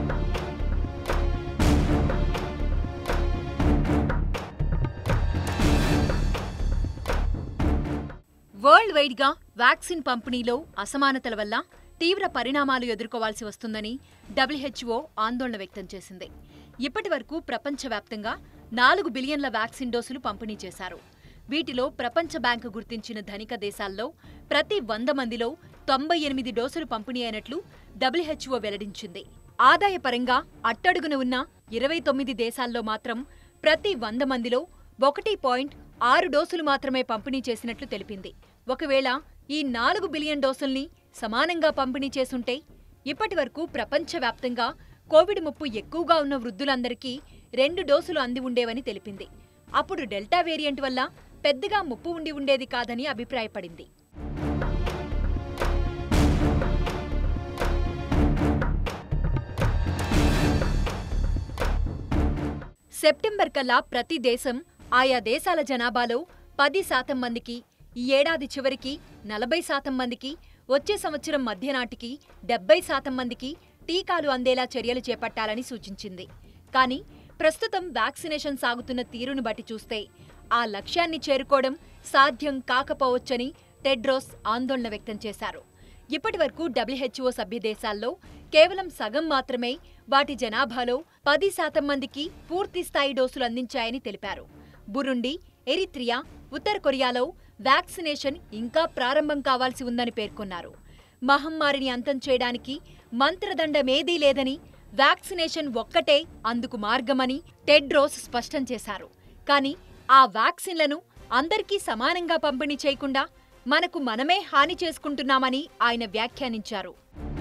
world వైడ్గా vaccine పంపిణీలో అసమానతల వల్ల తీవ్ర పరిణామాలు ఎదుర్కోవాల్సి వస్తుందని డబ్ల్యూహెచ్ఓ ఆందోళన వ్యక్తం చేసింది ఇప్పటి వరకు ప్రపంచవ్యాప్తంగా నాలుగు బిలియన్ల వ్యాక్సిన్ డోసులు పంపిణీ చేశారు వీటిలో ప్రపంచ బ్యాంకు గుర్తించిన ధనిక దేశాల్లో ప్రతి వంద మందిలో తొంభై ఎనిమిది డోసులు పంపిణీ అయినట్లు డబ్ల్యూహెచ్ఓ వెల్లడించింది ఆదాయపరంగా అట్టడుగున ఉన్న ఇరవై తొమ్మిది దేశాల్లో మాత్రం ప్రతి వంద మందిలో ఒకటి పాయింట్ ఆరు డోసులు మాత్రమే పంపిణీ చేసినట్లు తెలిపింది ఒకవేళ ఈ నాలుగు బిలియన్ డోసుల్ని సమానంగా పంపిణీ చేసుంటే ఇప్పటివరకు ప్రపంచవ్యాప్తంగా కోవిడ్ ముప్పు ఎక్కువగా ఉన్న వృద్ధులందరికీ రెండు డోసులు అంది ఉండేవని తెలిపింది అప్పుడు డెల్టా వేరియంట్ వల్ల పెద్దగా ముప్పు ఉండి ఉండేది కాదని అభిప్రాయపడింది సెప్టెంబర్ కల్లా ప్రతి దేశం ఆయా దేశాల జనాభాలో పది శాతం మందికి ఈ ఏడాది చివరికి నలభై శాతం మందికి వచ్చే సంవత్సరం మధ్య నాటికి డెబ్బై శాతం మందికి టీకాలు అందేలా చర్యలు చేపట్టాలని సూచించింది కానీ ప్రస్తుతం వ్యాక్సినేషన్ సాగుతున్న తీరును బట్టి చూస్తే ఆ లక్ష్యాన్ని చేరుకోవడం సాధ్యం కాకపోవచ్చని టెడ్రోస్ ఆందోళన వ్యక్తం చేశారు ఇప్పటివరకు డబ్ల్యూహెచ్ఓ సభ్య దేశాల్లో కేవలం సగం మాత్రమే వాటి జనాభాలో పది శాతం మందికి పూర్తి స్థాయి డోసులు అందించాయని తెలిపారు బురుండి ఎరిత్రియా ఉత్తర కొరియాలో వ్యాక్సినేషన్ ఇంకా ప్రారంభం కావాల్సి ఉందని పేర్కొన్నారు మహమ్మారిని అంతం చేయడానికి మంత్రదండమేదీ లేదని వ్యాక్సినేషన్ ఒక్కటే అందుకు మార్గమని టెడ్రోస్ స్పష్టం చేశారు కానీ ఆ వ్యాక్సిన్లను అందరికీ సమానంగా పంపిణీ చేయకుండా మనకు మనమే హాని చేసుకుంటున్నామని ఆయన వ్యాఖ్యానించారు